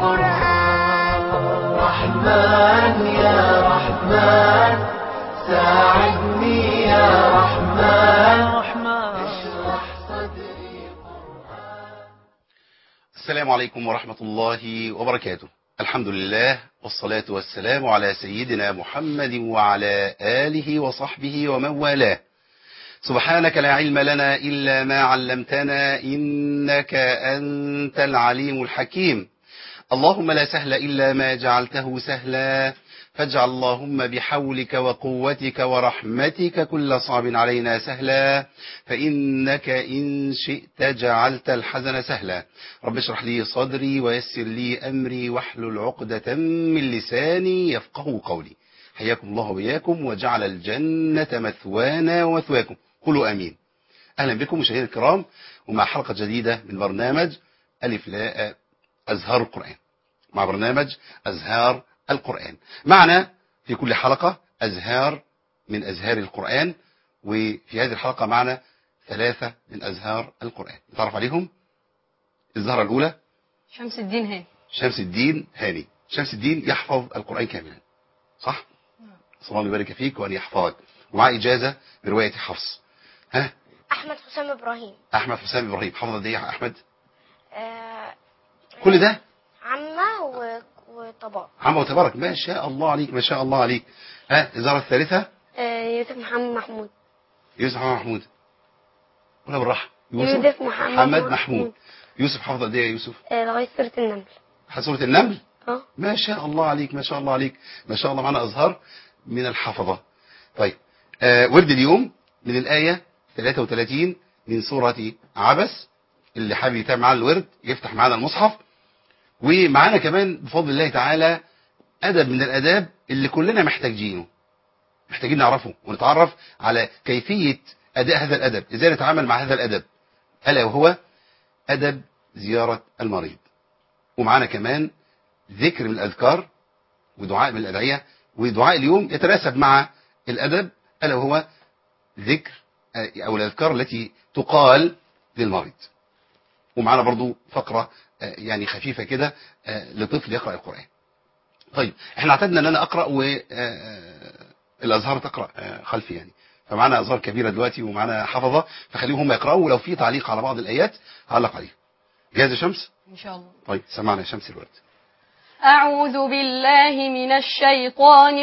القرآن رحمن يا رحمن ساعدني يا رحمن اشرح صدري السلام عليكم ورحمة الله وبركاته الحمد لله والصلاة والسلام على سيدنا محمد وعلى آله وصحبه ومن والاه سبحانك لا علم لنا إلا ما علمتنا إنك أنت العليم الحكيم اللهم لا سهل إلا ما جعلته سهلا فاجعل اللهم بحولك وقوتك ورحمتك كل صعب علينا سهلا فإنك إن شئت جعلت الحزن سهلا رب اشرح لي صدري ويسر لي أمري واحلل عقدة من لساني يفقه قولي حياكم الله وإياكم وجعل الجنة مثوانا ومثواكم قولوا آمين أهلا بكم مشاهدينا الكرام ومع حلقة جديدة من برنامج ألف لاء أزهار القرآن مع برنامج أزهار القرآن معنا في كل حلقة أزهار من أزهار القرآن وفي هذه الحلقة معنا ثلاثة من أزهار القرآن نتعرف عليهم الزهرة الأولى شمس الدين هاني شمس الدين هاني شمس الدين يحفظ القرآن كاملا صح؟ صلى الله يبارك فيك وأن يحفظك ومع إجازة برواية حفص ها احمد حسام ابراهيم أحمد حسام إبراهيم حفظ قد إيه يا أحمد آه كل ده عمه و... وطباق عم وتبارك ما شاء الله عليك ما شاء الله عليك ها الزهرة الثالثة آه يوسف محمد محمود يوسف محمد محمود ولا بالراحة يوسف محمد محمد محمود. محمود يوسف حفظ قد ايه يا يوسف آه لغايه سوره النمل سورة النمل اه ما شاء الله عليك ما شاء الله عليك ما شاء الله معنا أزهار من الحفظة طيب آه ورد اليوم من الآية 33 من سورة عبس اللي حابب يتابع معنا الورد يفتح معنا المصحف ومعانا كمان بفضل الله تعالى أدب من الأداب اللي كلنا محتاجينه محتاجين نعرفه ونتعرف على كيفية أداء هذا الأدب إزاي نتعامل مع هذا الأدب ألا وهو أدب زيارة المريض ومعانا كمان ذكر من الأذكار ودعاء من الأدعية ودعاء اليوم يتناسب مع الأدب ألا وهو ذكر آه، أو الأذكار التي تقال للمريض ومعانا برضو فقرة آه، يعني خفيفة كده آه، لطفل يقرأ القرآن طيب احنا اعتدنا ان انا اقرأ والازهار تقرأ آه، خلفي يعني فمعانا ازهار كبيرة دلوقتي ومعانا حفظة فخليهم هم يقرأوا ولو في تعليق على بعض الآيات هعلق عليه جاهز يا شمس إن شاء الله طيب سمعنا يا شمس الورد أعوذ بالله من الشيطان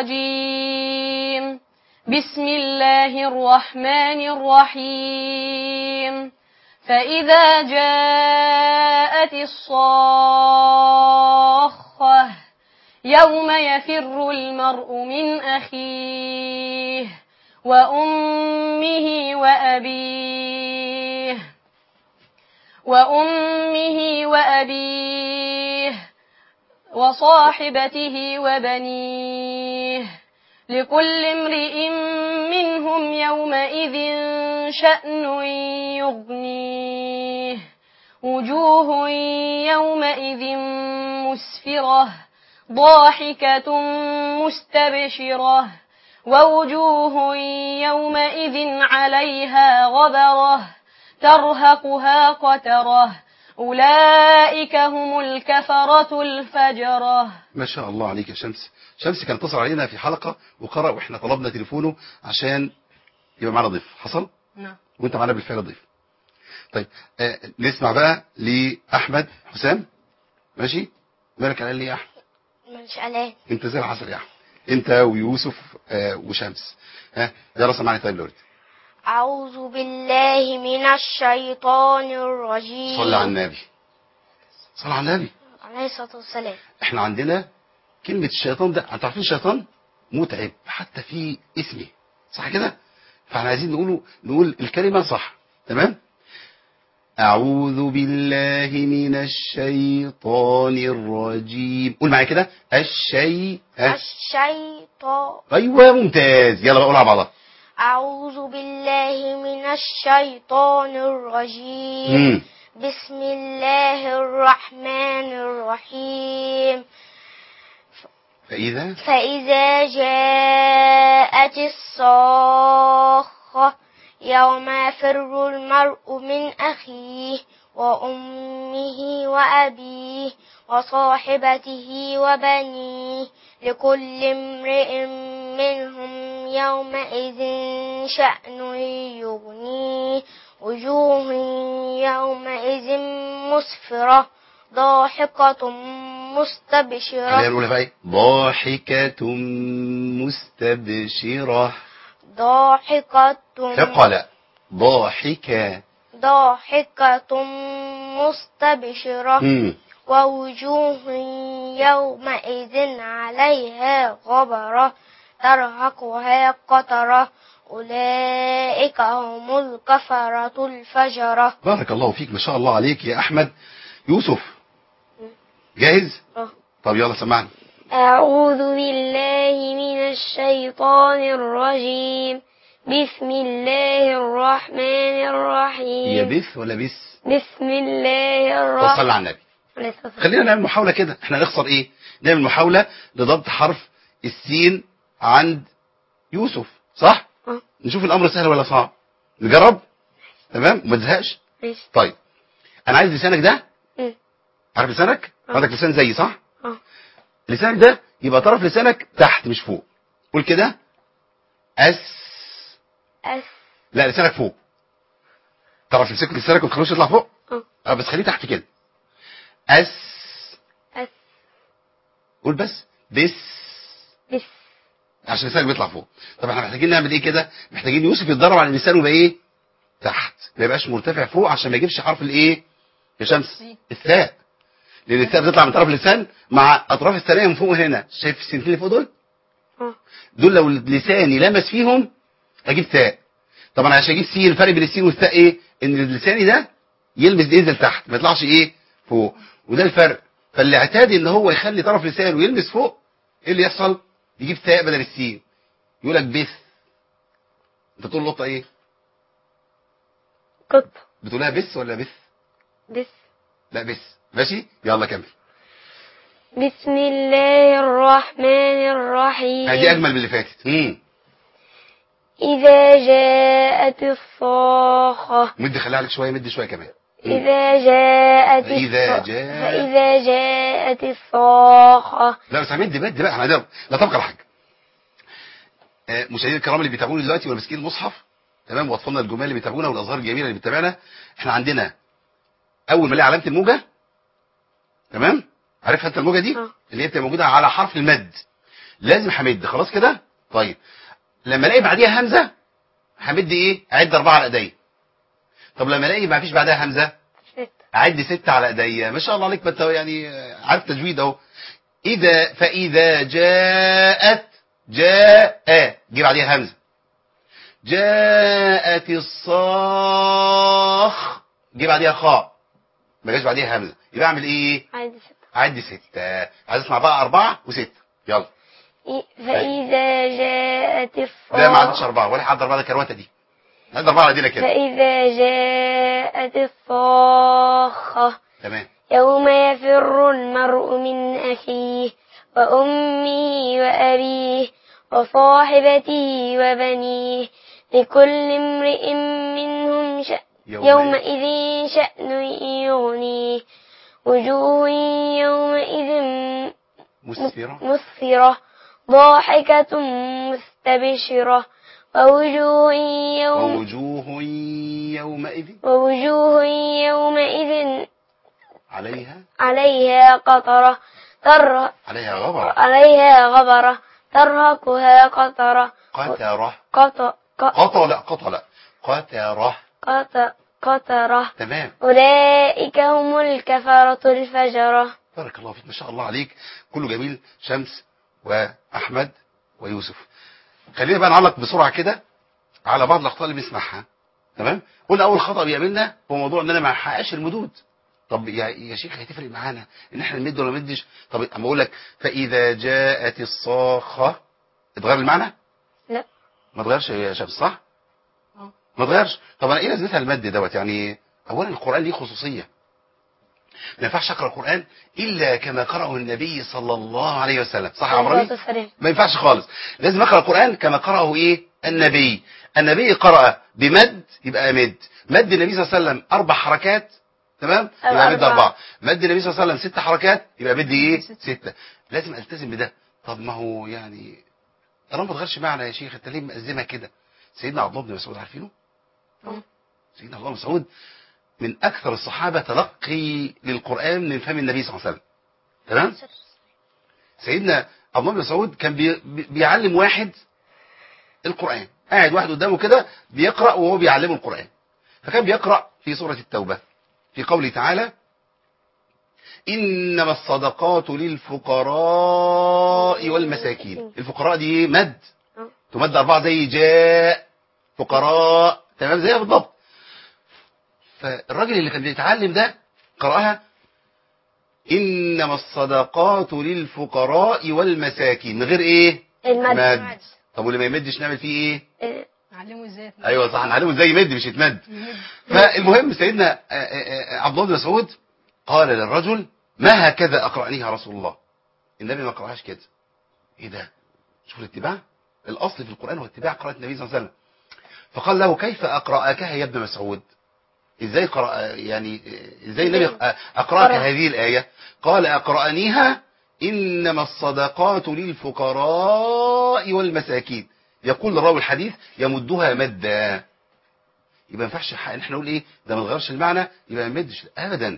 الرجيم بسم الله الرحمن الرحيم فإذا جاءت الصاخة يوم يفر المرء من أخيه وأمه وأبيه وأمه وأبيه وصاحبته وبنيه لكل امرئ منهم يومئذ شأن يغنيه وجوه يومئذ مسفرة ضاحكة مستبشرة ووجوه يومئذ عليها غبرة ترهقها قترة أولئك هم الكفرة الفجرة ما شاء الله عليك يا شمس شمس كان اتصل علينا في حلقة وقرأ واحنا طلبنا تليفونه عشان يبقى معنا ضيف حصل نعم وانت معنا بالفعل ضيف طيب آه نسمع بقى لأحمد حسام ماشي مالك قال لي يا أحمد مش قلقان انت زي العسل يا أحمد انت ويوسف آه وشمس ها يلا سمعني طيب لورد أعوذ بالله من الشيطان الرجيم صلى على النبي صلى على النبي عليه الصلاة والسلام احنا عندنا كلمة الشيطان ده انت عارفين الشيطان متعب حتى في اسمه صح كده فاحنا عايزين نقوله نقول الكلمة صح تمام أعوذ بالله من الشيطان الرجيم قول معايا كده الشي ها؟ الشيطان أيوة ممتاز يلا بقى قول على بعضها أعوذ بالله من الشيطان الرجيم مم. بسم الله الرحمن الرحيم فإذا فإذا جاءت الصاخة يوم يفر المرء من أخيه وأمه وأبيه وصاحبته وبنيه لكل امرئ منهم يومئذ شأن يغنيه وجوه يومئذ مسفرة ضاحكة خلينا مستبشرة نقولها بقى ايه ضاحكة مستبشرة ضاحكة ثقل ضاحكة ضاحكة مستبشرة مم. ووجوه يومئذ عليها غبرة ترهقها قطرة أولئك هم الكفرة الفجرة بارك الله فيك ما شاء الله عليك يا احمد يوسف جاهز آه. طب يلا سمعني أعوذ بالله من الشيطان الرجيم بسم الله الرحمن الرحيم يبث ولا بس بسم الله الرحمن وصل على النبي خلينا نعمل محاولة كده احنا هنخسر ايه نعمل محاولة لضبط حرف السين عند يوسف صح آه. نشوف الامر سهل ولا صعب نجرب تمام وما تزهقش ماشي. طيب انا عايز لسانك ده مم. عارف لسانك آه. عندك لسان زيي صح آه. لسانك ده يبقى طرف لسانك تحت مش فوق قول كده اس أس لا لسانك فوق طرف لسانك لسانك ما تخلوش يطلع فوق آه. اه بس خليه تحت كده اس أس قول بس بس بس عشان لسانك بيطلع فوق طب احنا محتاجين نعمل ايه كده محتاجين يوسف يتدرب على لسانه يبقى ايه تحت ما يبقاش مرتفع فوق عشان ما يجيبش حرف الايه يا شمس الثاء لان الثاء بتطلع من طرف اللسان مع اطراف الثانيه من فوق هنا شايف السنتين اللي فوق دول آه. دول لو لساني لمس فيهم اجيب ثاء طبعا عشان اجيب سين الفرق بين السين والثاء ايه ان لساني ده يلمس ينزل تحت ما يطلعش ايه فوق وده الفرق فالاعتاد ان هو يخلي طرف لسانه يلمس فوق ايه اللي يحصل يجيب ثاء بدل السين يقول لك بث انت بتقول لقطه ايه قط بتقولها بث ولا بث بس لا بث ماشي يلا كمل بسم الله الرحمن الرحيم هذه اجمل من اللي فاتت امم إذا جاءت الصاخة مد خليها عليك شويه مد شويه كمان مم. إذا جاءت فإذا الص- جاء- فإذا جاءت الصاخة لا بس مد مد بقى احنا هنضرب لا تبقى الحاجه آه، مشاهدينا الكرام اللي بيتابعونا دلوقتي وماسكين المصحف تمام واطفالنا الجمال اللي بيتابعونا والازهار الجميله اللي بتتابعنا احنا عندنا اول ما الاقي علامه الموجه تمام عارفها انت الموجه دي آه. اللي هي بتبقى موجوده على حرف المد لازم همد خلاص كده طيب لما الاقي بعديها همزه همد ايه اعد اربعه على ايديا طب لما الاقي ما فيش بعدها همزه ست اعد ستة على ايديا ما شاء الله عليك ما انت يعني عارف تجويد اهو اذا فاذا جاءت جاء جه بعديها همزه جاءت الصاخ جه بعديها خاء ما جاش بعديها همزه يبقى اعمل ايه عادي ست اعد ستة عايز اسمع بقى اربعه وسته يلا إ- فإذا جاءت الصاخة لا ما عدتش اربعه ولا حد اربعه ده كروته دي عد اربعه على ايدينا كده فإذا جاءت الصاخة تمام يوم يفر المرء من أخيه وأمه وأبيه وصاحبته وبنيه لكل امرئ منهم شأن يومئذ. يومئذ شأن يغنيه وجوه يومئذ مسفره مسفرة ضاحكة مستبشرة ووجوه يوم ووجوه يومئذ ووجوه يومئذ عليها عليها قطرة تر عليها غبره عليها غبرة ترهقها قطرة قتره قط ق- قطع لا قطع لا قتره قط قطرة تمام أولئك هم الكفرة الفجرة بارك الله فيك ما شاء الله عليك كله جميل شمس واحمد ويوسف خلينا بقى نعلق بسرعه كده على بعض الاخطاء اللي بنسمعها تمام قلنا اول خطا بيقابلنا هو موضوع ان انا ما احققش المدود طب يا يا شيخ هتفرق معانا ان احنا نمد ولا ما نمدش طب اما اقول لك فاذا جاءت الصاخه اتغير المعنى لا ما اتغيرش يا شمس صح ما اتغيرش طب انا ايه لازمتها المد دوت يعني اولا القران ليه خصوصيه ما ينفعش اقرا القران الا كما قرأه النبي صلى الله عليه وسلم صح يا عمراني الصلاة والسلام. ما ينفعش خالص لازم اقرا القران كما قرأه ايه النبي النبي قرأ بمد يبقى مد مد النبي صلى الله عليه وسلم اربع حركات تمام أو يبقى بدي أربعة. أربعة مد النبي صلى الله عليه وسلم ست حركات يبقى بدي إيه ستة لازم ألتزم بده طب ما هو يعني أنا ما بتغيرش معنى يا شيخ أنت ليه مقزمها كده سيدنا عبد الله بن مسعود عارفينه مم. سيدنا عبد الله بن مسعود من أكثر الصحابة تلقي للقرآن من فم النبي صلى الله عليه وسلم تمام سيدنا عبد الله بن مسعود كان بي بي- بيعلم واحد القرآن قاعد واحد قدامه كده بيقرأ وهو بيعلمه القرآن فكان بيقرأ في سورة التوبة في قوله تعالى إنما الصدقات للفقراء والمساكين الفقراء دي إيه؟ مد آه. تمد أربعة زي جاء فقراء تمام زيها بالضبط فالراجل اللي كان بيتعلم ده قرأها إنما الصدقات للفقراء والمساكين من غير إيه المد مد طب واللي ما يمدش نعمل فيه إيه إيه، علمه ازاي ايوه صح هنعلمه ازاي يمد مش يتمد فالمهم سيدنا آه، آه، آه، عبد الله بن مسعود قال للرجل ما هكذا اقرأنيها رسول الله النبي ما قرأهاش كده ايه ده شوف الاتباع الاصل في القرآن هو اتباع قراءة النبي صلى الله عليه وسلم فقال له كيف اقرأكها يا ابن مسعود ازاي قرأ يعني آه، ازاي النبي آه، اقرأك قرأ. هذه الآية قال اقرأنيها انما الصدقات للفقراء والمساكين يقول راوي الحديث يمدها مدا يبقى ما ينفعش ح- ان احنا نقول ايه ده ما نغيرش المعنى يبقى ما نمدش ابدا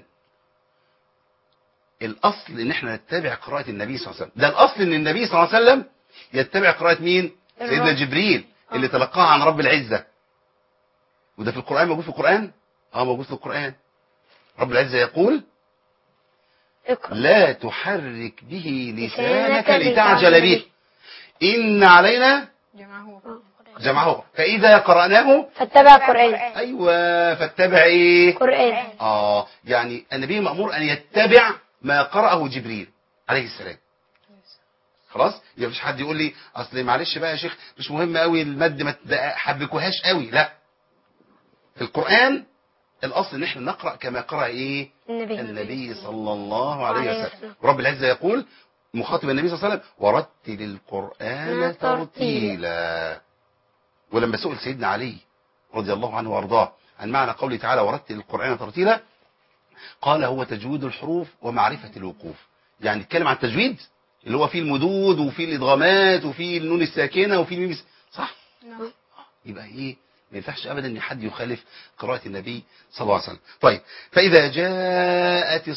الاصل ان احنا نتبع قراءة النبي صلى الله عليه وسلم ده الاصل ان النبي صلى الله عليه وسلم يتبع قراءة مين سيدنا الرب. جبريل اللي تلقاها عن رب العزة وده في القرآن موجود في القرآن اه موجود في القرآن رب العزة يقول اقرأ لا تحرك به لسانك لسانك لتعجل لتعجل به إن علينا جمعه جمعه فإذا قرأناه فاتبع قرآن أيوة فاتبع إيه قرآن آه يعني النبي مأمور أن يتبع ما قرأه جبريل عليه السلام خلاص يبقى مفيش حد يقول لي اصل معلش بقى يا شيخ مش مهم قوي المد ما تد- حبكوهاش قوي لا في القرآن الأصل ان احنا نقرأ كما قرأ ايه النبي النبي صلى الله عليه عليه وسلم وسلم. رب العزة يقول مخاطب النبي صلى الله عليه وسلم ورتل القرآن ترتيلا. ترتيلا ولما سئل سيدنا علي رضي الله عنه وارضاه عن معنى قوله تعالى ورتل القرآن ترتيلا قال هو تجويد الحروف ومعرفة الوقوف يعني اتكلم عن التجويد اللي هو فيه المدود وفيه الادغامات وفيه النون الساكنة وفيه الميم الس- صح نعم يبقى ايه ما ينفعش ابدا ان حد يخالف قراءة النبي صلى الله عليه وسلم طيب فاذا جاءت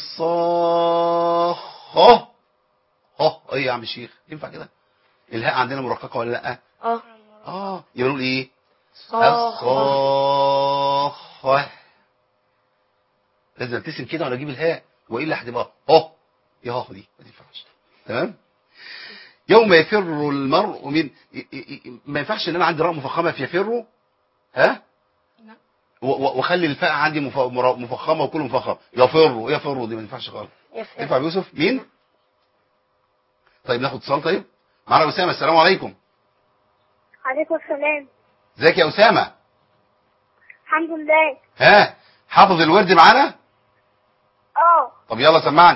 الصاخة اه ايه يا عم الشيخ ينفع كده الهاء عندنا مرققة ولا لا اه اه يبقى نقول ايه صاخة الصاخة لازم ابتسم كده وانا اجيب الهاء والا هتبقى اه يا اه دي ما تنفعش تمام يوم يفر المرء من ي- ي- ي- ما ينفعش ان انا عندي راء مفخمه في يفر ها لا. و- و- واخلي الفاء عندي مف- مر- مفخمه وكله مفخم يفر يفر دي ما ينفعش خالص يفهم. ينفع يوسف مين طيب ناخد اتصال طيب معنا اسامه السلام عليكم عليكم السلام ازيك يا اسامه الحمد لله ها حافظ الورد معانا اه طب يلا سمعني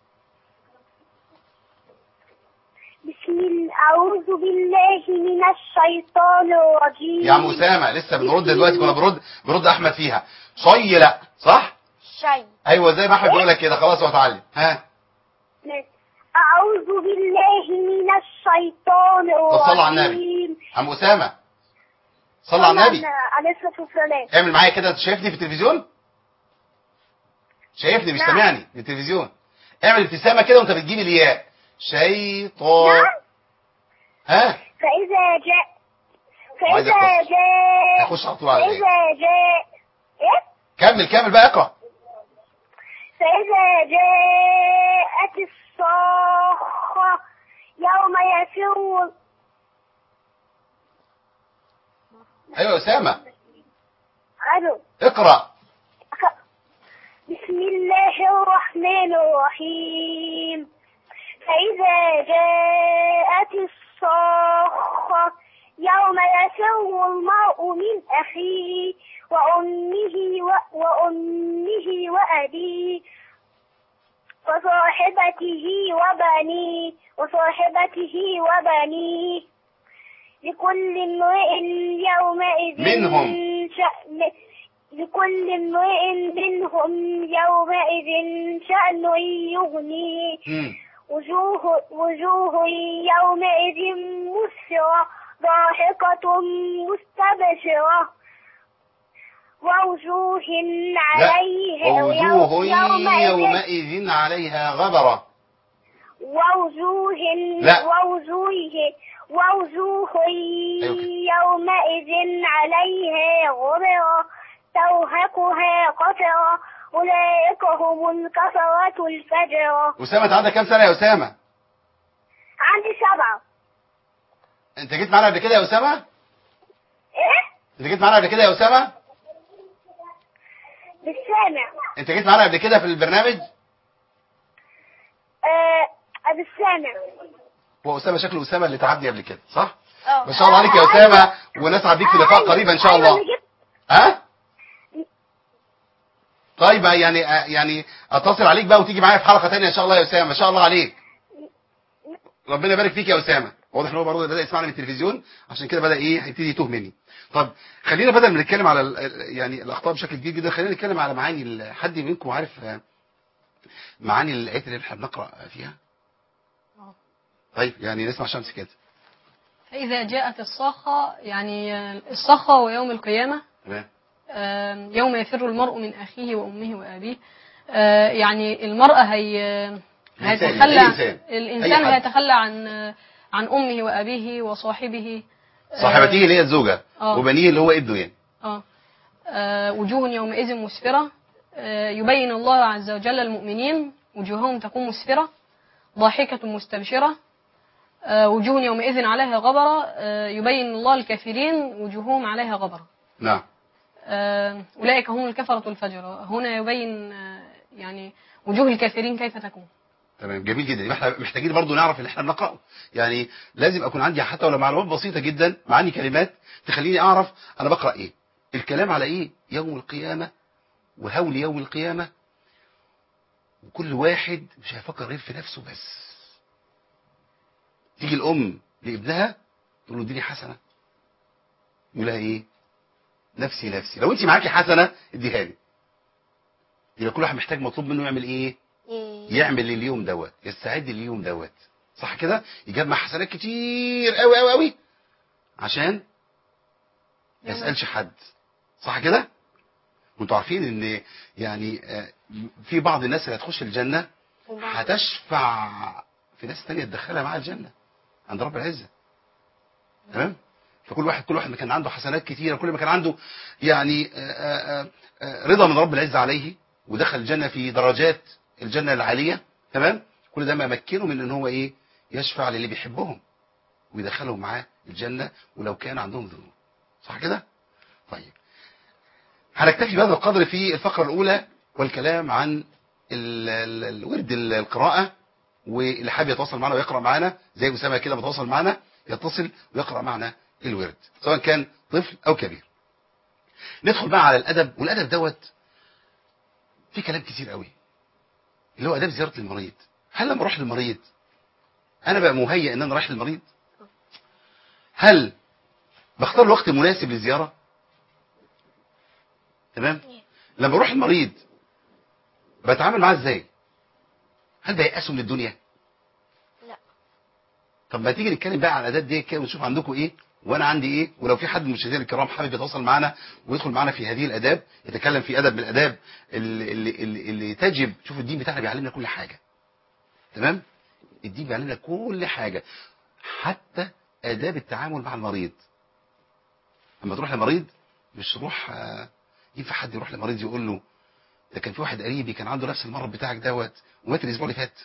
بسم الله اعوذ بالله من الشيطان الرجيم يا عم اسامه لسه بنرد دلوقتي كنا بنرد بنرد احمد فيها شي لا صح شيء ايوه زي ما احمد بيقول لك كده خلاص هو اتعلم ها اعوذ بالله من الشيطان الرجيم طب صلوا على النبي. عم اسامه صلى على النبي عليه الصلاه والسلام اعمل معايا كده انت شايفني في التلفزيون شايفني مش نعم. سامعني في التلفزيون اعمل ابتسامه كده وانت بتجيب الياء شيطان نعم ها فاذا جاء وعايزك فاذا تصل. جاء هخش على طول على الآية. فاذا جاء ايه كمل كمل بقى اقرا فإذا جاءت الصاخة يوم يفر ايوه يا اسامه ألو اقرا بسم الله الرحمن الرحيم فإذا جاءت الصاخة يوم يفر المرء من أخيه وأمه و... وأمه وأبيه وصاحبته وبنيه وصاحبته وبنيه لكل امرئ يومئذ منهم. شأن لكل امرئ منهم يومئذ شأن يغنيه مم. وجوه, وجوه يومئذ مسفرة ضاحكة مستبشرة ووجوه لا عليها ووجوه يومئذ يومئذ عليها غبرة ووجوه لا. ووجوه ووجوه أيوة. يومئذ عليها غبرة توهقها قترة أولئك هم الكفرة الفجرة أسامة أنت عندك كام سنة يا أسامة؟ عندي سبعة أنت جيت معانا قبل كده يا أسامة؟ إيه؟ أنت جيت معانا قبل كده يا أسامة؟ بالسامع أنت جيت معانا قبل كده في البرنامج؟ آه بالسامع هو أسامة شكله أسامة اللي تعبني قبل كده صح؟ اه ما شاء الله عليك يا أسامة ونسعد بيك في لقاء قريب إن شاء أيوة، الله أنا جبت- ها؟ طيب يعني يعني اتصل عليك بقى وتيجي معايا في حلقة تانية ان شاء الله يا اسامة ما شاء الله عليك ربنا يبارك فيك يا اسامة واضح ان هو برضه بدأ يسمعنا من التلفزيون عشان كده بدأ ايه هيبتدي يتوه مني طب خلينا بدل ما نتكلم على ال- يعني الاخطاء بشكل كبير جدا خلينا نتكلم على معاني ال- حد منكم عارف آه، معاني الايات اللي احنا بنقرأ فيها آه. طيب يعني نسمع شمس كده فإذا جاءت الصاخة يعني آه، الصاخة ويوم القيامة تمام آه، يوم يفر المرء من أخيه وأمه وأبيه آه، يعني المرأة هي الإنسان، هيتخلى أي إنسان. الإنسان أي حد. هيتخلى عن آه، عن أمه وأبيه وصاحبه آه، صاحبته اللي هي الزوجة آه. وبنيه اللي هو ابنه يعني آه. آه، وجوه يومئذ مسفرة آه، يبين الله عز وجل المؤمنين وجوههم تكون مسفرة ضاحكة مستبشرة آه، وجوه يومئذ عليها غبرة آه، يبين الله الكافرين وجوههم عليها غبرة نعم آه، أولئك هم الكفرة الفجرة هنا يبين آه، يعني وجوه الكافرين كيف تكون تمام جميل جدا يبقى احنا محتاجين برضو نعرف اللي احنا بنقراه يعني لازم اكون عندي حتى ولو معلومات بسيطه جدا معاني كلمات تخليني اعرف انا بقرا ايه الكلام على ايه يوم القيامه وهول يوم القيامه وكل واحد مش هيفكر غير في نفسه بس تيجي الام لابنها تقول له اديني حسنه يقول لها ايه نفسي نفسي لو انت معاكي حسنه اديها لي يبقى كل واحد محتاج مطلوب منه يعمل ايه يعمل اليوم دوت يستعد لليوم دوت صح كده يجمع حسنات كتير قوي قوي قوي عشان ما يسالش حد صح كده وانتوا عارفين ان يعني آه، في بعض الناس اللي هتخش الجنه هتشفع في ناس تانية تدخلها معاها الجنه عند رب العزه تمام فكل واحد كل واحد ما كان عنده حسنات كتيره كل ما كان عنده يعني آه، آه، آه، رضا من رب العزه عليه ودخل الجنه في درجات الجنه العاليه تمام كل ده ما مكنه من ان هو ايه يشفع للي بيحبهم ويدخلهم معاه الجنه ولو كان عندهم ذنوب صح كده طيب هنكتفي بهذا القدر في الفقره الاولى والكلام عن ال- ال- الورد ال- القراءه واللي حابب يتواصل معنا ويقرا معنا زي اسامه كده بتواصل معنا يتصل ويقرا معنا الورد سواء كان طفل او كبير ندخل بقى على الادب والادب دوت في كلام كتير قوي اللي هو اداب زياره المريض هل لما اروح للمريض انا بقى مهيئ ان انا رايح للمريض هل بختار الوقت المناسب للزياره تمام لما بروح المريض بتعامل معاه ازاي هل بيأسوا من الدنيا لا. طب ما تيجي نتكلم بقى على الاداب دي كده ونشوف عندكم ايه وانا عندي ايه ولو في حد من المشاهدين الكرام حابب يتواصل معنا ويدخل معنا في هذه الاداب يتكلم في ادب من الاداب اللي, اللي, اللي, اللي تجب شوف الدين بتاعنا بيعلمنا كل حاجه تمام الدين بيعلمنا كل حاجه حتى اداب التعامل مع المريض لما تروح لمريض مش تروح آه، ينفع حد يروح لمريض يقول له ده كان في واحد قريبي كان عنده نفس المرض بتاعك دوت ومات الاسبوع اللي فات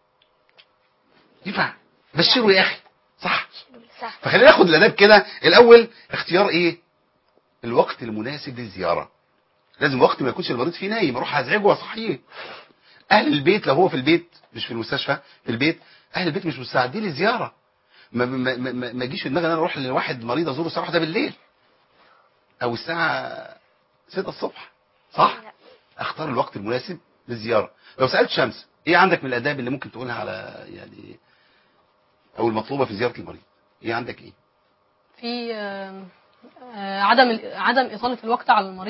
ينفع بشره يا اخي صح صح فخلينا ناخد الاداب كده الاول اختيار ايه الوقت المناسب للزياره لازم وقت ما يكونش المريض فيه نايم اروح ازعجه واصحيه اهل البيت لو هو في البيت مش في المستشفى في البيت اهل البيت مش مستعدين للزياره ما ما ما, ما, ما يجيش في دماغي ان انا اروح لواحد مريض ازوره الساعه 1 بالليل او الساعه 6 الصبح صح لا. اختار الوقت المناسب للزياره لو سالت شمس ايه عندك من الاداب اللي ممكن تقولها على يعني او المطلوبه في زياره المريض ايه عندك ايه في آه، آه، عدم عدم إطالة الوقت على المريض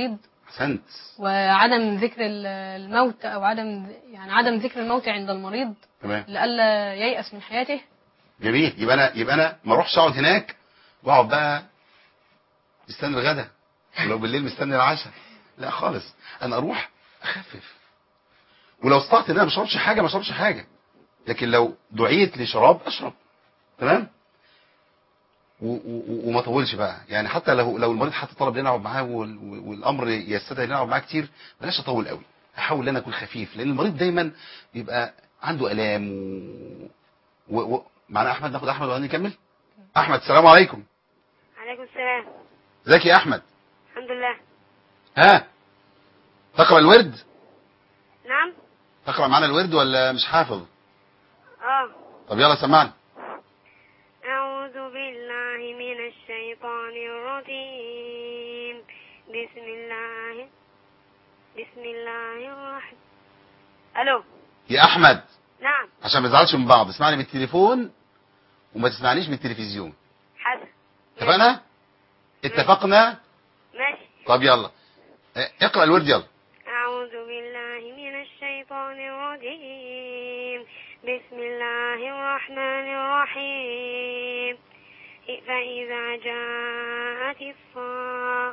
احسنت وعدم ذكر ال- الموت او عدم يعني عدم ذكر الموت عند المريض تمام لئلا ييأس من حياته جميل يبقى انا يبقى انا ما اروحش اقعد هناك واقعد بقى مستني الغدا ولو بالليل مستني العشاء لا خالص انا اروح اخفف ولو استطعت ان انا ما اشربش حاجه ما اشربش حاجه لكن لو دعيت لشراب اشرب تمام و- و- وما اطولش بقى يعني حتى لو لو المريض حتى طلب ان انا اقعد معاه وال- والامر يستدعي ان انا اقعد معاه كتير بلاش اطول قوي احاول ان انا اكون خفيف لان المريض دايما بيبقى عنده الام و... و... و... معنا احمد ناخد احمد وبعدين نكمل احمد السلام عليكم عليكم السلام ازيك يا احمد الحمد لله ها تقرا الورد نعم تقرا معانا الورد ولا مش حافظ اه طب يلا سمعني أعوذ بالله من الشيطان الرجيم بسم الله بسم الله الرحمن ألو يا احمد نعم عشان ما نزعلش من بعض اسمعني من التليفون وما تسمعنيش من التلفزيون حسن اتفقنا اتفقنا ماشي طب يلا اه، اقرا الورد يلا أعوذ بالله من الشيطان الرجيم بسم الله الرحمن الرحيم فإذا جاءت الصاخة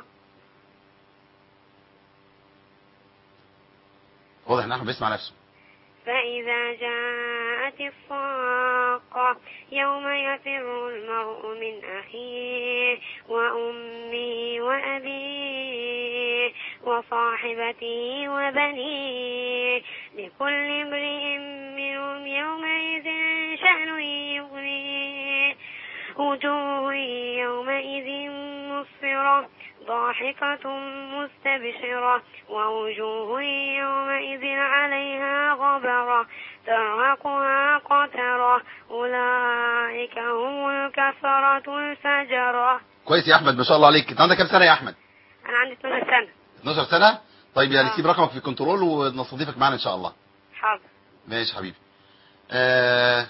واضح ان احمد بيسمع نفسه فإذا جاءت الصاخة يوم يفر المرء من أخيه وأمه وأبيه وصاحبته وبنيه لكل امرئ منهم يومئذ شأن يغنيه وجوه يومئذ مسفرة ضاحكة مستبشرة ووجوه يومئذ عليها غبرة ترهقها قترة أولئك هم الكفرة الفجرة كويس يا احمد ما شاء الله عليك انت عندك كام سنه يا احمد أنا عندي 12 سنة 12 سنه طيب يعني آه. سيب رقمك في الكنترول ونستضيفك معانا ان شاء الله حاضر ماشي حبيبي آه...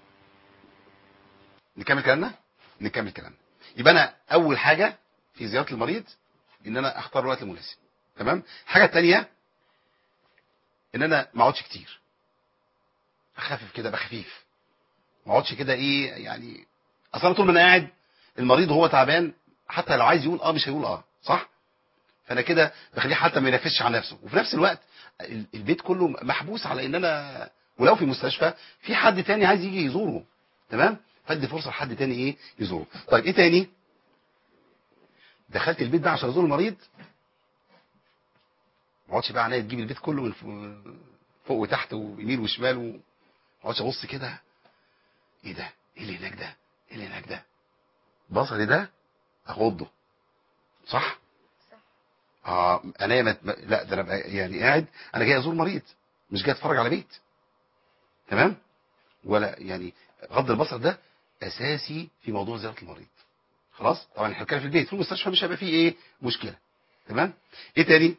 نكمل كلامنا نكمل كلامنا يبقى انا اول حاجه في زياره المريض ان انا اختار الوقت المناسب تمام الحاجه الثانيه ان انا ما اقعدش كتير اخفف كده بخفيف ما اقعدش كده ايه يعني اصل انا طول ما انا قاعد المريض وهو تعبان حتى لو عايز يقول اه مش هيقول اه صح فانا كده بخليه حتى ما ينفسش عن نفسه وفي نفس الوقت ال- البيت كله محبوس على ان انا ولو في مستشفى في حد تاني عايز يجي يزوره تمام فادي فرصه لحد تاني ايه يزوره طيب ايه تاني دخلت البيت بقى عشان ازور المريض ما اقعدش بقى عينيا تجيب البيت كله من فوق- فوق وتحت ويمين وشمال و- ما اقعدش ابص كده ايه ده ايه اللي هناك ده ايه اللي هناك ده بصري ده اغضه صح اه انا ما لا ده انا بقى يعني قاعد انا جاي ازور مريض مش جاي اتفرج على بيت تمام ولا يعني غض البصر ده اساسي في موضوع زياره المريض خلاص طبعا احنا بنتكلم في البيت في المستشفى مش هيبقى فيه ايه مشكله تمام ايه تاني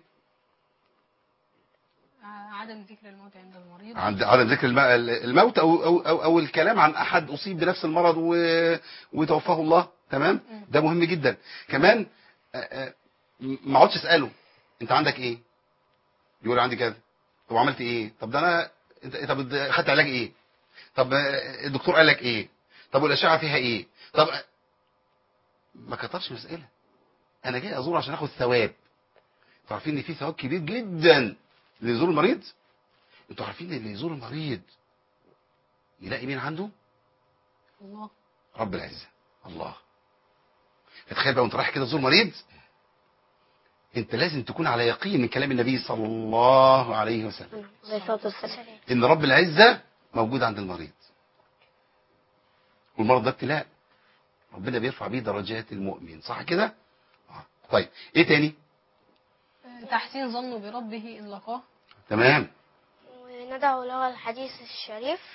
عدم ذكر الموت عند المريض عند عدم ذكر الم- الموت او او او, أو الكلام عن احد اصيب بنفس المرض و... وتوفاه الله تمام ده مهم جدا كمان آه، آه، ما اقعدش اساله انت عندك ايه يقول عندي كذا طب عملت ايه طب ده انا انت طب خدت علاج ايه طب آه، الدكتور قال لك ايه طب والاشعه فيها ايه طب آه، ما كترش مساله انا جاي ازور عشان اخد ثواب انتوا عارفين ان في ثواب كبير جدا اللي يزور المريض انتوا عارفين اللي يزور المريض يلاقي مين عنده الله رب العزه الله فتخيل بقى وانت رايح كده تزور مريض انت لازم تكون على يقين من كلام النبي صلى الله عليه وسلم عليه الصلاة والسلام ان رب العزه موجود عند المريض والمرض ده ابتلاء ربنا بيرفع بيه درجات المؤمن صح كده آه. طيب ايه تاني تحسين ظنه بربه إن لقاه تمام وندعو له الحديث الشريف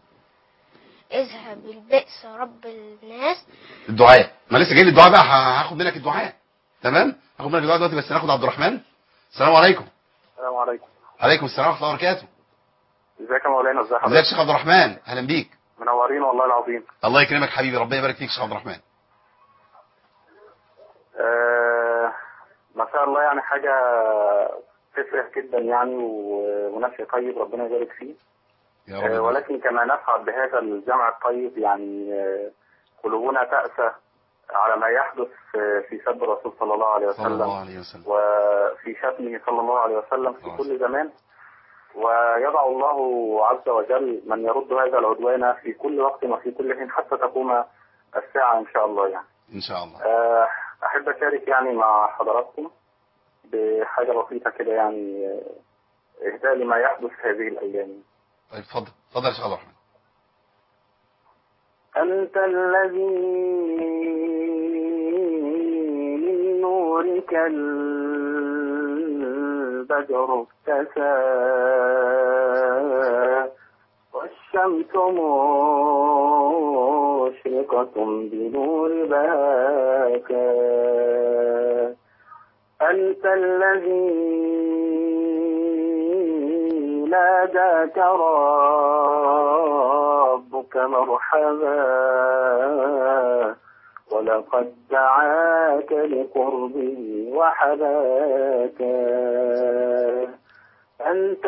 اذهب البئس رب الناس الدعاء ما لسه جاي لي الدعاء بقى ه- هاخد منك الدعاء تمام هاخد منك الدعاء دلوقتي بس ناخد عبد الرحمن السلام عليكم السلام عليكم عليكم السلام ورحمه الله وبركاته ازيك يا مولانا ازي ازيك يا حضرتك شيخ عبد الرحمن اهلا بيك منورين والله العظيم الله يكرمك حبيبي ربنا يبارك فيك يا شيخ عبد الرحمن آه مساء الله يعني حاجة تفرح جدا يعني و- ونفع طيب ربنا يبارك فيه يا آه، رب ولكن كما نفعل بهذا الجمع الطيب يعني آه، قلوبنا تأسى على ما يحدث آه، في سب الرسول صلى الله عليه صلى الله وسلم عليه وسلم وفي شتمه صلى الله عليه وسلم في خلاص. كل زمان ويضع الله عز وجل من يرد هذا العدوان في كل وقت وفي كل حين حتى تقوم الساعة إن شاء الله يعني ان شاء الله آه، أحب أشارك يعني مع حضراتكم بحاجة بسيطة كده يعني آه، إهداء لما يحدث هذه الأيام طيب اتفضل اتفضل يا شيخ عبد الرحمن أنت الذي من نورك البدر اكتسى والشمس مشرقة بنور بهاك أنت الذي ناداك ربك مرحبا ولقد دعاك لقربه وحباك أنت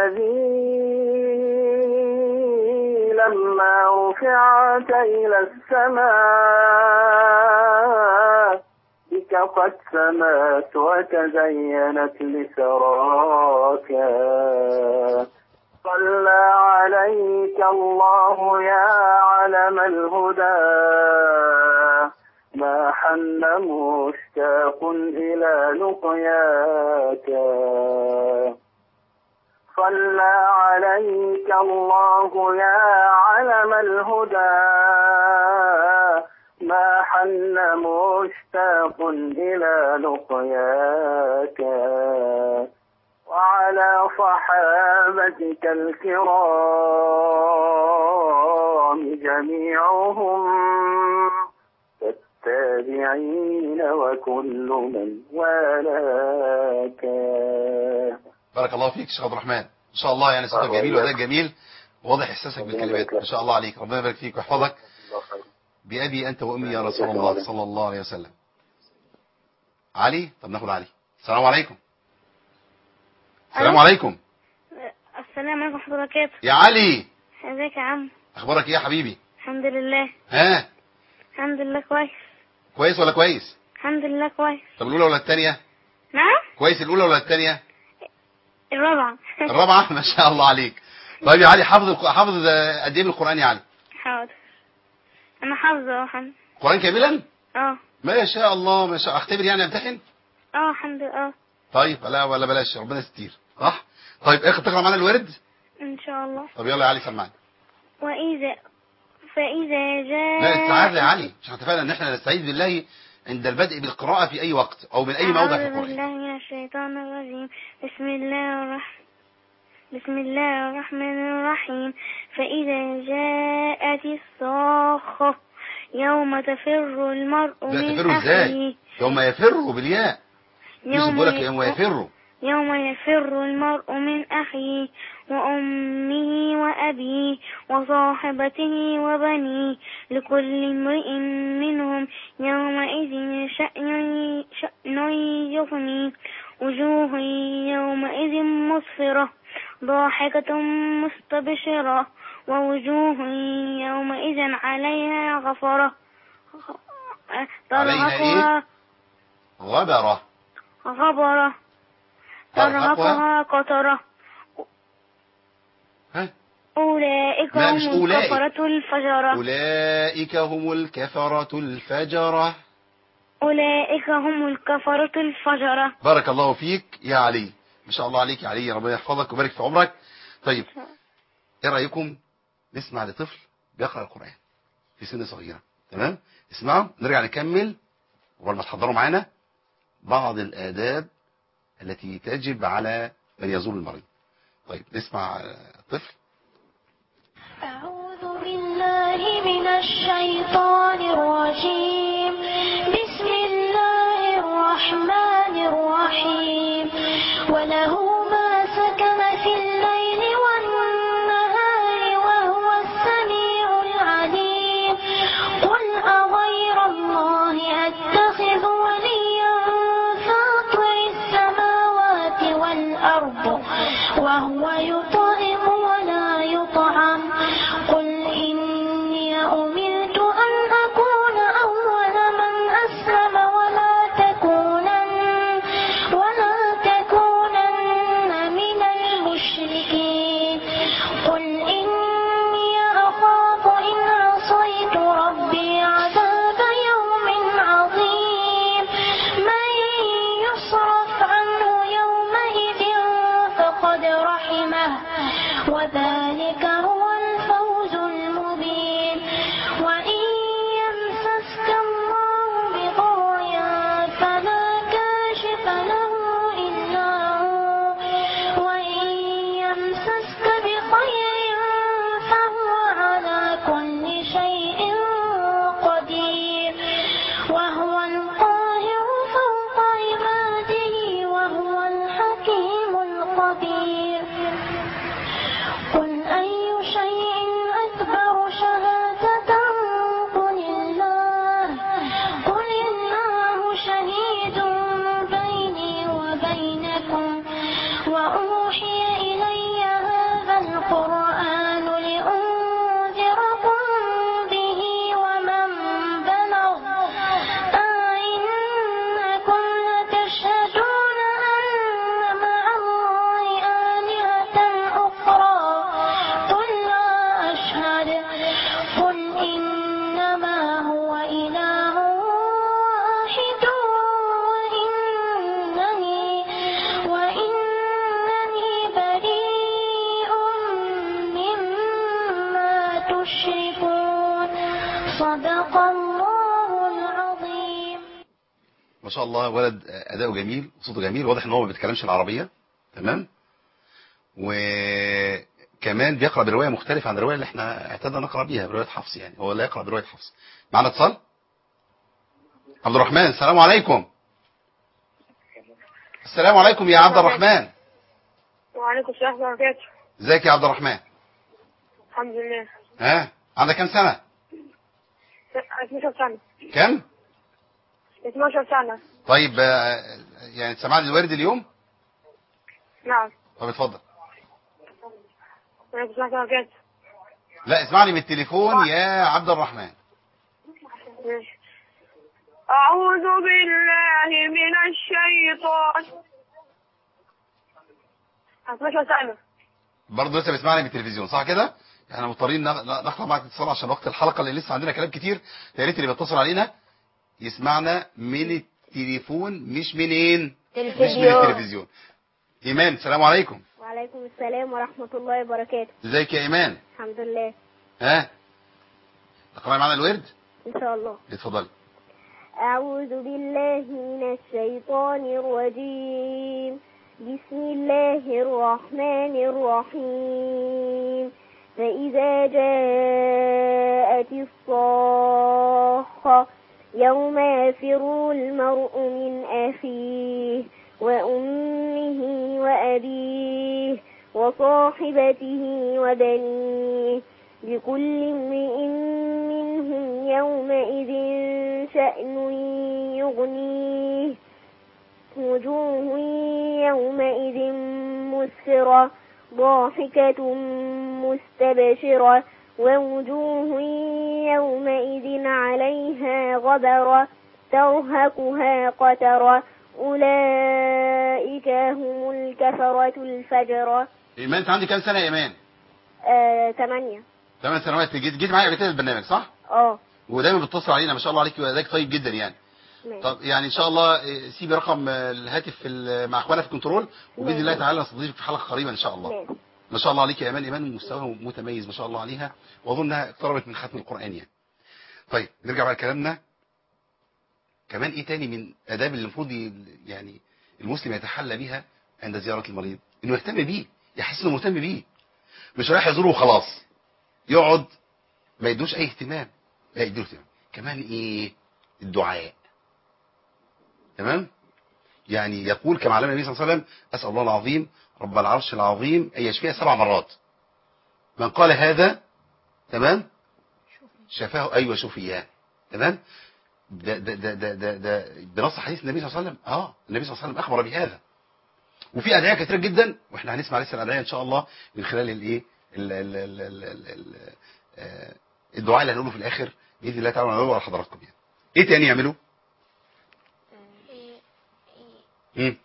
الذي لما رفعت إلى السماء بك قد سمات وتزينت لسراك صلى عليك الله يا علم الهدى ما حن مشتاق إلى لقياك صلى عليك الله يا علم الهدى ما حن مشتاق إلى لقياك وعلى صحابتك الكرام جميعهم التابعين وكل من والاك بارك الله فيك شيخ عبد الرحمن ان شاء الله يعني صوتك الله جميل يبارك. واداء جميل واضح احساسك ربنا بالكلمات يبارك لك. ما شاء الله عليك ربنا يبارك فيك ويحفظك الله خير. بأبي أنت وأمي يا الله رسول يبارك الله فيك. صلى الله عليه وسلم علي طب ناخد علي السلام عليكم السلام ألو. عليكم السلام عليكم ورحمة الله وبركاته يا علي ازيك يا عم أخبارك إيه يا حبيبي الحمد لله ها الحمد لله كويس كويس ولا كويس الحمد لله كويس طب الأولى ولا الثانية نعم كويس الأولى ولا الثانية الرابعة الرابعة ما شاء الله عليك طيب يا علي حافظ الق- حافظ آه، قد إيه من القرآن يا علي حاضر انا حافظة اهو الحمد القرآن كاملا اه ما شاء الله ما شاء اختبر يعني امتحن اه الحمد لله اه طيب لا ولا بلاش ربنا يستير صح طيب اخ تقرا معانا الورد ان شاء الله طب يلا يا علي سمعني واذا فاذا جاء لا استعاذة يا علي مش اتفقنا ان احنا نستعيذ بالله عند البدء بالقراءة في اي وقت او من اي موضع في أعوذ القرآن بالله من الشيطان الرجيم بسم الله الرحمن بسم الله الرحمن الرحيم فإذا جاءت الصاخة يوم تفر المرء لا من تفروا ازاي أخيه يوم يفر بالياء مش بقول لك يوم يفر يوم يفر المرء من أخيه وأمه وأبيه وصاحبته وبنيه لكل امرئ منهم يومئذ شأن شأن يغنيه وجوه يومئذ مسفرة ضاحكة مستبشرة ووجوه يومئذ عليها غفرة عليها ترهقها غبرة غبرة ترهقها ترهقها قطرة ها أولئك لا، هم مش أولئك. الكفرة الفجرة أولئك هم الكفرة الفجرة أولئك هم الكفرة الفجرة بارك الله فيك يا علي ما شاء الله عليك يا علي ربنا يحفظك ويبارك في عمرك طيب ايه رأيكم نسمع لطفل بيقرأ القرآن في سن صغيرة تمام اسمعوا نرجع نكمل وقبل ما تحضروا معانا بعض الآداب التي تجب على من يزور المريض طيب نسمع آه، طفل أعوذ بالله من الشيطان الرجيم بسم الله الرحمن الرحيم وله ما سكن في الليل والنهار وهو السميع العليم قل أغير الله أتخذ وليا فاطر وهو يطعم ولا يطعم قل إني أمرت أن أكون أول من أسلم ولا تكونن ولا تكونن من المشركين قل إني أخاف إن عصيت ربي عذاب يوم عظيم من يصرف عنه يومئذ فقد رحمه وذلك هو الفوز المبين وإن يمسسك الله بضر فلا كاشف له إلا هو وإن يمسسك بخير فهو على كل شيء قدير وهو القاهر فوق عباده وهو الحكيم الخبير قل أي شيء أكبر شهادة قل الله قل الله شهيد بيني وبينكم وأوحي إلي هذا القرآن لأنذركم به ومن بلغ أئنكم لتشهدون أن مع الله آلهة أخرى قل لا أشهد قل إنما هو إله واحد وإنني وإنني بريء مما تشركون صدق الله العظيم ما شاء الله ولد اداؤه جميل وصوته جميل واضح ان هو ما بيتكلمش العربيه تمام وكمان بيقرا بروايه مختلفه عن الروايه اللي احنا اعتدنا نقرا بيها بروايه حفص يعني هو لا يقرا بروايه حفص معنا اتصال عبد الرحمن السلام عليكم السلام عليكم يا عبد الرحمن وعليكم السلام ورحمة الله وبركاته ازيك يا عبد الرحمن الحمد لله ها عندك كام سنه 12 سنة كام 12 سنة طيب آه، يعني سمعني الورد اليوم نعم طب اتفضل وعليكم السلام ورحمة الله وبركاته لا اسمعني من التليفون يا عبد الرحمن ماشي. أعوذ بالله من الشيطان 12 سنة برضه لسه بيسمعني من التلفزيون صح كده احنا مضطرين نغ- نقطع معاك اتصال عشان وقت الحلقه اللي لسه عندنا كلام كتير يا ريت اللي بيتصل علينا يسمعنا من التليفون مش منين مش من التلفزيون ايمان السلام عليكم وعليكم السلام ورحمة الله وبركاته ازيك يا ايمان الحمد لله ها تقرأي معانا الورد إن شاء الله اتفضلي أعوذ بالله من الشيطان الرجيم بسم الله الرحمن الرحيم فإذا جاءت الصاخة يوم يفر المرء من أخيه وأمه وأبيه وصاحبته وبنيه لكل امرئ منهم يومئذ شأن يغنيه وجوه يومئذ مسفرة ضاحكة مستبشرة ووجوه يومئذ عليها غبرة ترهقها قترة أولئك هم الكفرة الفجرة ايمان انت عندك كام سنه يا ايمان آه، ثمانية ثمان سنوات جيت جيت معايا قبل كده البرنامج صح اه ودايما بتتصل علينا ما شاء الله عليك واداك طيب جدا يعني ماشي. طب يعني ان شاء الله إيه، سيبي رقم آه، الهاتف في ال- مع اخوانا في الكنترول وباذن الله تعالى نستضيفك في حلقه قريبه ان شاء الله ماشي. ما شاء الله عليك يا ايمان ايمان مستواها متميز ما شاء الله عليها واظن انها اقتربت من ختم القران يعني طيب نرجع بقى لكلامنا كمان ايه تاني من اداب اللي المفروض ي- يعني المسلم يتحلى بيها عند زياره المريض انه يهتم بيه يحس انه مهتم بيه مش رايح يزوره وخلاص يقعد ما يدوش اي اهتمام لا يدوله اهتمام كمان ايه الدعاء تمام يعني يقول كما علمنا النبي صلى الله عليه وسلم اسال الله العظيم رب العرش العظيم ان يشفيها سبع مرات من قال هذا تمام شفاه ايوه شفياه تمام ده ده ده ده ده, ده بنص حديث النبي صلى الله عليه وسلم اه النبي صلى الله عليه وسلم اخبر بهذا وفي ادعيه كتير جدا واحنا هنسمع لسه الادعيه ان شاء الله من خلال الايه ال- ال- ال- ال- ال- ال- آه، الدعاء اللي هنقوله في الاخر باذن الله تعالى هنقوله على حضراتكم يعني ايه تاني يعملوا ي- ي- امم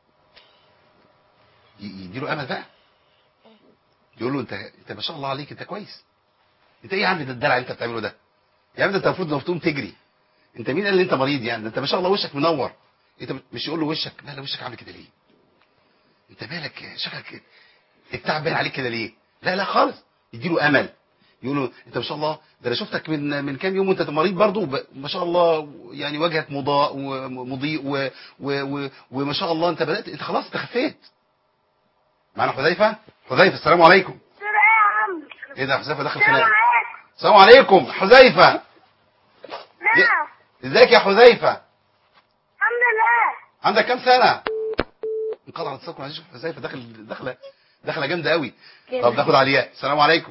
يديله امل بقى يقول له انت انت ما شاء الله عليك انت كويس انت ايه يا عم ده الدلع اللي انت بتعمله ده يا عم ده انت المفروض لو تقوم تجري انت مين قال ان انت مريض يعني ده انت ما شاء الله وشك منور انت مش يقول له وشك مالك وشك عامل كده ليه انت مالك شكلك التعب باين عليك كده ليه لا لا خالص يديله امل يقول له انت ما شاء الله ده انا شفتك من من كام يوم وانت مريض برضه ب- ما شاء الله يعني وجهك مضاء ومضيء و- و- و- وما شاء الله انت بدات انت خلاص انت خفيت معانا حذيفه حذيفه السلام عليكم ايه ده حذيفه دخل خناقه السلام عليكم حذيفه نعم ازيك يا حذيفه الحمد لله عندك كام سنه انقطع اتصالكم معلش حذيفه داخل داخله داخله جامده قوي طب ناخد علياء السلام عليكم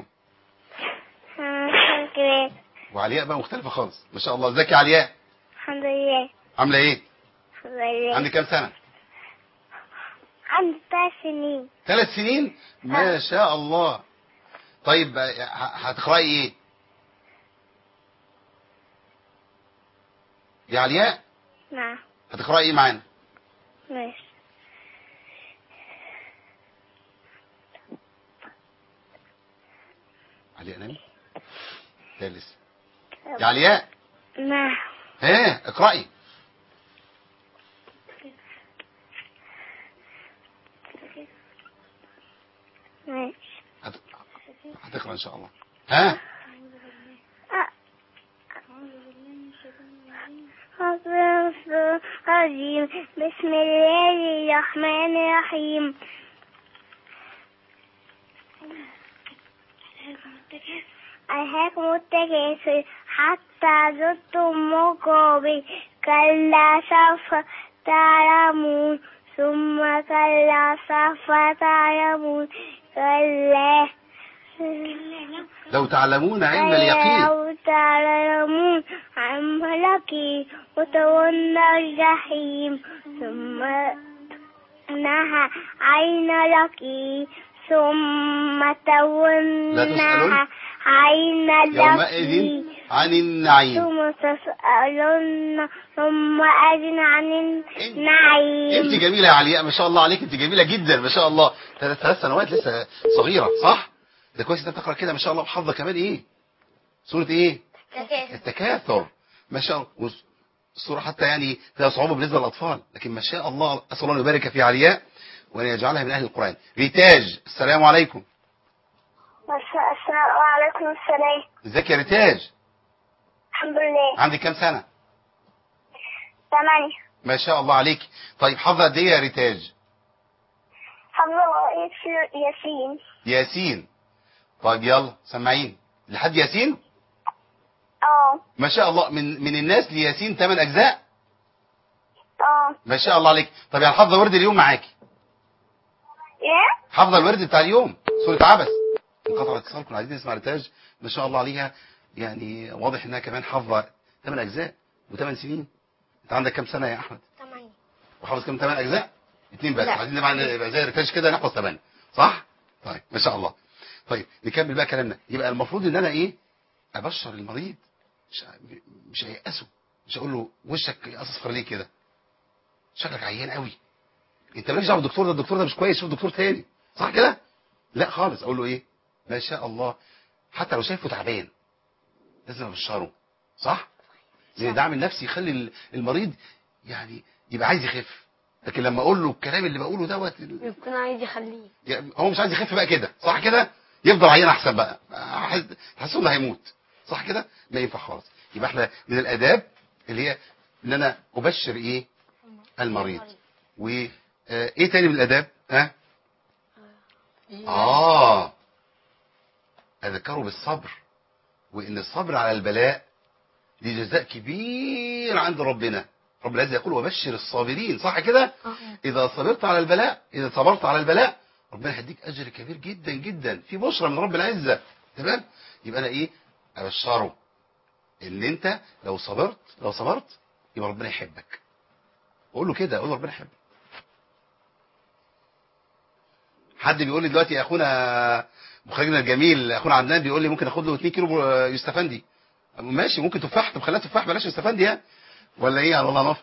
كده وعلياء بقى مختلفه خالص ما شاء الله ازيك يا علياء الحمد لله عامله ايه الحمد لله عندك كام سنه عندي ثلاث سنين ثلاث سنين ما شاء الله طيب ه- هتقراي ايه يا علياء نعم هتقراي ايه معانا ماشي علياء نامي لا لسه يا علياء نعم ها اقراي ماشي هت- هتقرا ان شاء الله ها الرجيم بسم الله الرحمن الرحيم ألهاكم التكاثر حتى زرتم مقابر كلا سوف تعلمون ثم كلا سوف تعلمون كلا لو تعلمون علم اليقين لو تعلمون عن ملكي وتولى الجحيم ثم نهى عين لك ثم لا تسألون تولى عين يومئذ لك عن النعيم ثم تسألن ثم أذن عن النعيم انت جميله يا علياء ما شاء الله عليك انت جميله جدا ما شاء الله ثلاث ثلاث سنوات لسه صغيره صح ده كويس انت بتقرا كده ما شاء الله وحافظه كمان ايه سوره ايه تكاثر التكاثر ما شاء الله والس- الصورة حتى يعني فيها صعوبة بالنسبة للأطفال لكن ما شاء الله أسأل الله أن يبارك في علياء وأن يجعلها من أهل القرآن ريتاج السلام عليكم السلام عليكم السلام ازيك يا ريتاج الحمد لله عندك كام سنة ثمانية ما شاء الله عليك طيب حافظة قد ايه يا ريتاج حفظ رئيس ياسين ياسين طيب يلا سمعين لحد ياسين اه ما شاء الله من من الناس لياسين 8 أجزاء اه ما شاء الله عليك طب يعني حافظة ورد اليوم معاكي ايه حافظة الورد بتاع اليوم سورة عبس انقطع اتصال كنا عايزين نسمع ريتاج ما شاء الله عليها يعني واضح انها كمان حافظة 8 أجزاء و8 سنين انت عندك كام سنة يا أحمد ثمانية وحافظ كام 8 أجزاء اتنين بس لا. عايزين نبقى نبقى زي ريتاج كده نحفظ 8 صح طيب ما شاء الله طيب نكمل بقى كلامنا يبقى المفروض ان انا ايه ابشر المريض مش مش هيأسه مش هقول له وشك اصفر ليه كده شكلك عيان قوي انت مالكش دعوه بالدكتور ده الدكتور ده مش كويس شوف دكتور تاني صح كده لا خالص اقول له ايه ما شاء الله حتى لو شايفه تعبان لازم ابشره صح لان الدعم النفسي يخلي ال- المريض يعني يبقى عايز يخف لكن لما اقول له الكلام اللي بقوله دوت يكون عايز يخليه يعني هو مش عايز يخف بقى كده صح كده يفضل عيان احسن بقى أحس- تحسه انه هيموت صح كده ما ينفع خالص يبقى احنا من الاداب اللي هي ان انا ابشر ايه المريض وايه ايه تاني من الاداب ها اه اذكره بالصبر وان الصبر على البلاء دي جزاء كبير عند ربنا رب العزة يقول وبشر الصابرين صح كده إذا صبرت على البلاء إذا صبرت على البلاء ربنا هيديك أجر كبير جدا جدا في بشرى من رب العزة تمام يبقى أنا إيه أبشره إن أنت لو صبرت لو صبرت يبقى ربنا يحبك قول له كده قول له ربنا يحبك حد بيقول لي دلوقتي اخونا مخرجنا الجميل اخونا عدنان بيقول لي ممكن اخد له 2 كيلو يستفندي ماشي ممكن تفاح طب خليها تفاح بلاش يستفندي يعني ولا ايه على الله نص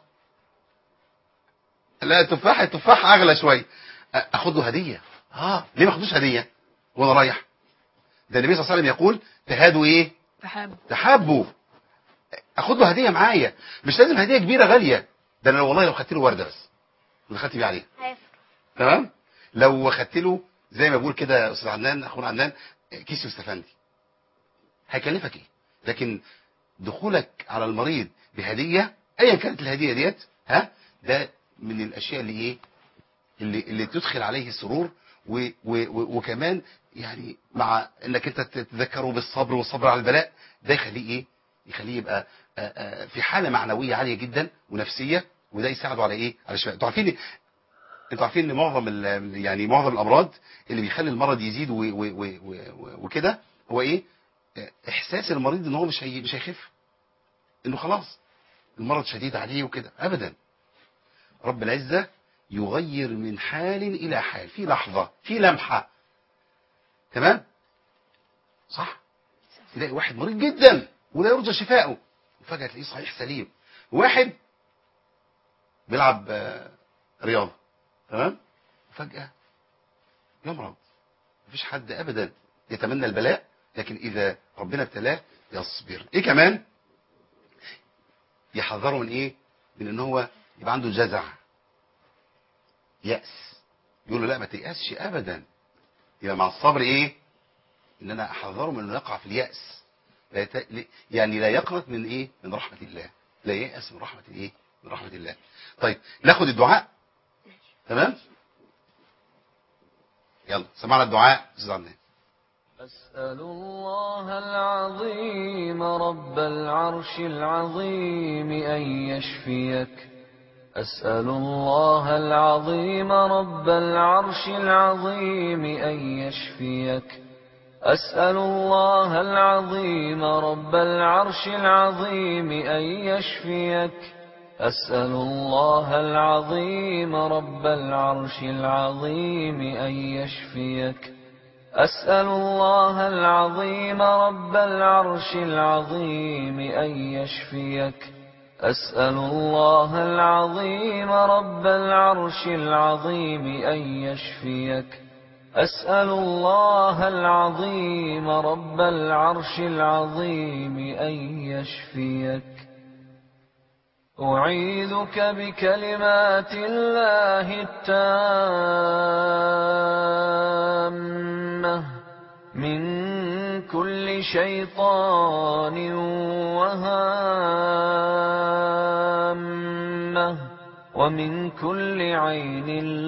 لا التفاح التفاح اغلى شويه اخد له هديه اه ليه ما اخدوش هديه وانا رايح ده النبي صلى الله عليه وسلم يقول تهادوا ايه تحاب تحابوا اخد له هديه معايا مش لازم هديه كبيره غاليه ده انا والله لو خدت له ورده بس اللي خدت بيه عليها هيفرق تمام لو خدت له زي ما بقول كده يا استاذ عدنان اخونا عدنان كيس يستفندي هيكلفك ايه لكن دخولك على المريض بهديه ايا كانت الهديه ديت ها ده من الاشياء اللي ايه اللي اللي تدخل عليه السرور و و و وكمان يعني مع انك انت تتذكره بالصبر والصبر على البلاء ده يخليه ايه يخليه يبقى آه، آه، في حاله معنويه عاليه جدا ونفسيه وده يساعده على ايه على الشفاء انتوا عارفين انتوا عارفين ان معظم ال- يعني معظم الامراض اللي بيخلي المرض يزيد و- و- و- و- وكده هو ايه آه، احساس المريض ان هو مش هي مش هيخف انه خلاص المرض شديد عليه وكده ابدا رب العزه يغير من حال الى حال في لحظه في لمحه تمام صح تلاقي واحد مريض جدا ولا يرجى شفاؤه وفجاه تلاقيه صحيح سليم واحد بيلعب آه، رياضه تمام وفجاه يمرض مفيش حد ابدا يتمنى البلاء لكن اذا ربنا ابتلاه يصبر ايه كمان يحذره من ايه من ان هو يبقى عنده جزع يأس يقول له لا ما تيأسش ابدا يبقى مع الصبر ايه ان انا احذره من انه يقع في اليأس لا يت... يعني لا يقنط من ايه من رحمة الله لا ييأس من رحمة ايه من رحمة الله طيب ناخد الدعاء تمام يلا سمعنا الدعاء استاذ عدنان أسأل الله العظيم رب العرش العظيم أن يشفيك أسأل الله العظيم رب العرش العظيم أن يشفيك أسأل الله العظيم رب العرش العظيم أن يشفيك أسأل الله العظيم رب العرش العظيم أن يشفيك أسأل الله العظيم رب العرش العظيم أن يشفيك أسأل الله العظيم رب العرش العظيم أن يشفيك أسأل الله العظيم رب العرش العظيم أن يشفيك أعيذك بكلمات الله التامة من كل شيطان وهامة ومن كل عين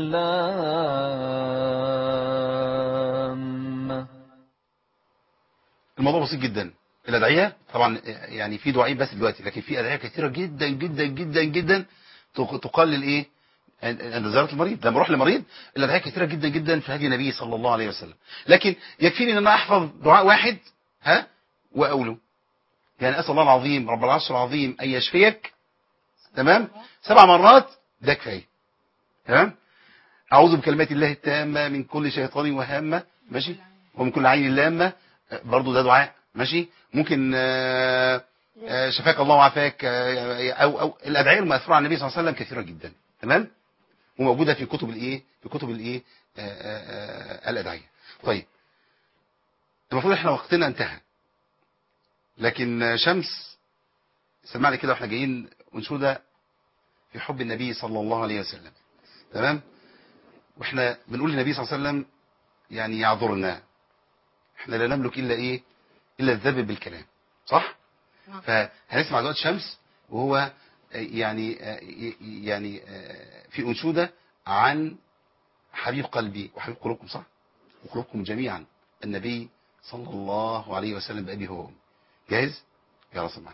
لامة الموضوع بسيط جدا الادعيه طبعا يعني في دعائين بس دلوقتي لكن في ادعيه كثيره جدا جدا جدا جدا تق- تقلل ايه عند زياره المريض لما اروح لمريض الادعيه كثيره جدا جدا في هدي النبي صلى الله عليه وسلم لكن يكفيني ان انا احفظ دعاء واحد ها واقوله يعني اسال الله العظيم رب العرش العظيم ان يشفيك تمام سبع مرات ده كفايه تمام اعوذ بكلمات الله التامه من كل شيطان وهامه ماشي ومن كل عين لامه آه، برضو ده دعاء ماشي ممكن آه، آه، شفاك الله وعافاك آه، او او الادعيه الماثوره عن النبي صلى الله عليه وسلم كثيره جدا تمام وموجوده في كتب الايه في كتب الايه آه، آه، آه، الادعيه طيب المفروض احنا وقتنا انتهى لكن آه، شمس سمعنا كده واحنا جايين انشوده في حب النبي صلى الله عليه وسلم تمام واحنا بنقول للنبي صلى الله عليه وسلم يعني يعذرنا احنا لا نملك الا ايه الا الذب بالكلام صح نعم. فهنسمع دلوقتي شمس وهو آه، يعني آه، ي- يعني آه، في انشوده عن حبيب قلبي وحبيب قلوبكم صح وقلوبكم جميعا النبي صلى الله عليه وسلم بأبي هو وأمي. جاهز يلا سمع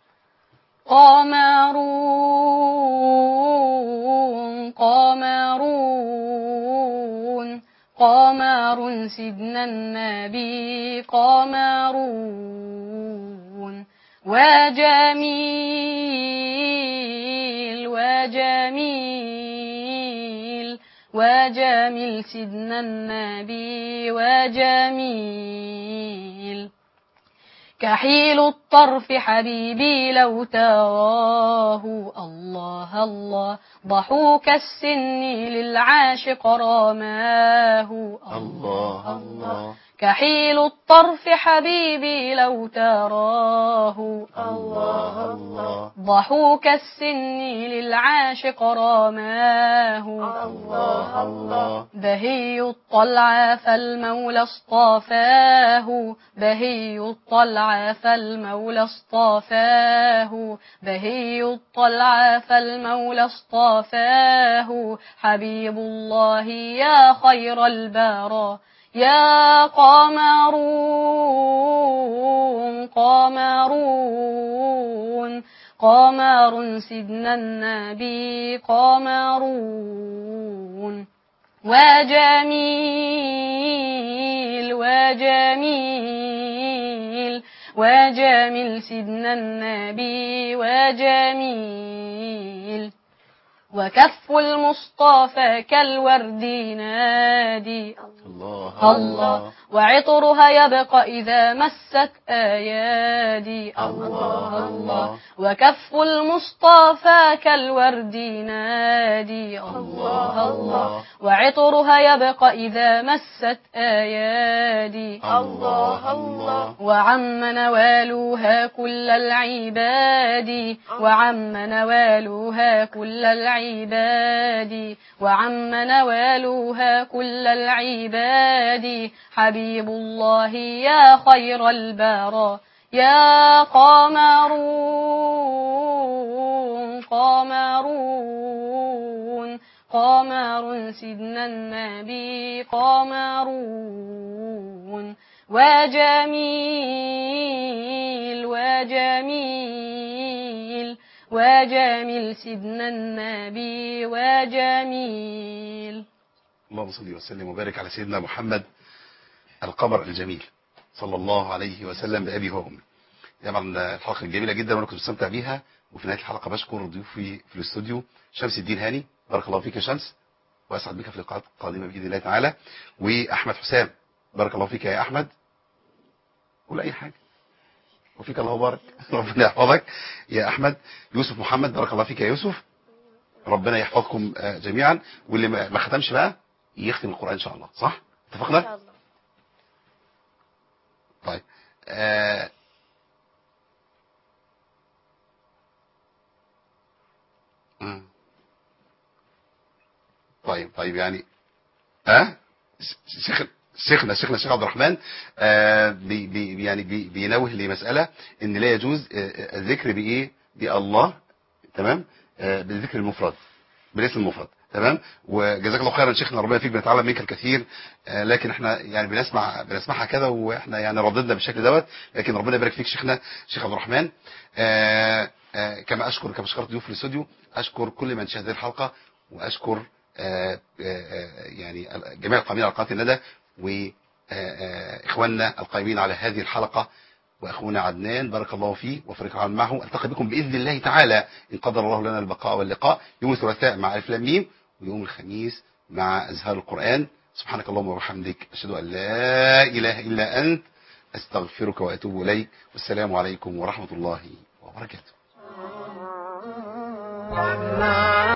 قمرون قمرون قمر سيدنا النبي قمرون وجميل وجميل وجميل وجميل سيدنا النبي وجميل كحيل الطرف حبيبي لو تراه الله الله ضحوك السن للعاشق رماه الله الله كحيل الطرف حبيبي لو تراه الله الله ضحوك السن للعاشق رماه الله الله بهي الطلع فالمولى اصطفاه بهي الطلع فالمولى اصطفاه بهي الطلع فالمولى اصطفاه حبيب الله يا خير البرى يا قمرون قمرون قمر سيدنا النبي قمرون وجميل وجميل وجميل سيدنا النبي وجميل وكف المصطفى كالورد نادي الله الله وعطرها يبقى إذا مست أيادي الله الله وكف المصطفى كالورد نادي الله الله وعطرها يبقى إذا مست أيادي الله الله وعم نوالها كل العباد وعم نوالها كل العباد وعم نوالها كل العباد حبيب الله يا خير البرى يا قمرون قمرون قمر سيدنا النبي قمرون وجميل وجميل وجميل سيدنا النبي وجميل اللهم صل وسلم وبارك على سيدنا محمد القمر الجميل صلى الله عليه وسلم بأبي وأمي طبعا الحلقة الجميلة جدا وانا كنت مستمتع بيها وفي نهاية الحلقة بشكر ضيوفي في الاستوديو شمس الدين هاني بارك الله فيك يا شمس واسعد بك في اللقاءات القادمة بإذن الله تعالى وأحمد حسام بارك الله فيك يا أحمد قول أي حاجة وفيك الله بارك ربنا يحفظك يا أحمد يوسف محمد بارك الله فيك يا يوسف ربنا يحفظكم آه، جميعا واللي ما ما ختمش بقى يختم القرآن إن شاء الله صح؟ اتفقنا؟ إن شاء الله طيب آه مم. طيب طيب يعني ها ش- شيخ شيخنا شيخنا الشيخ عبد الرحمن آه بي بي يعني بي بينوه لمسألة ان لا يجوز آه، آه، الذكر بايه بالله تمام آه بالذكر المفرد بالاسم المفرد تمام وجزاك الله خيرا شيخنا ربنا فيك بنتعلم منك الكثير آه لكن احنا يعني بنسمع بنسمعها كده واحنا يعني رددنا بالشكل دوت لكن ربنا يبارك فيك شيخنا شيخ عبد الرحمن آه آه كما اشكر كما شكرت ضيوف الاستوديو اشكر كل من شاهد هذه الحلقه واشكر آه آه يعني جميع القائمين على قناه الندى واخواننا القائمين على هذه الحلقه واخونا عدنان بارك الله فيه وفريق العمل معه التقي بكم باذن الله تعالى ان قدر الله لنا البقاء واللقاء يوم الثلاثاء مع الف لام ميم ويوم الخميس مع ازهار القران سبحانك اللهم وبحمدك اشهد ان لا اله الا انت استغفرك واتوب اليك والسلام عليكم ورحمه الله وبركاته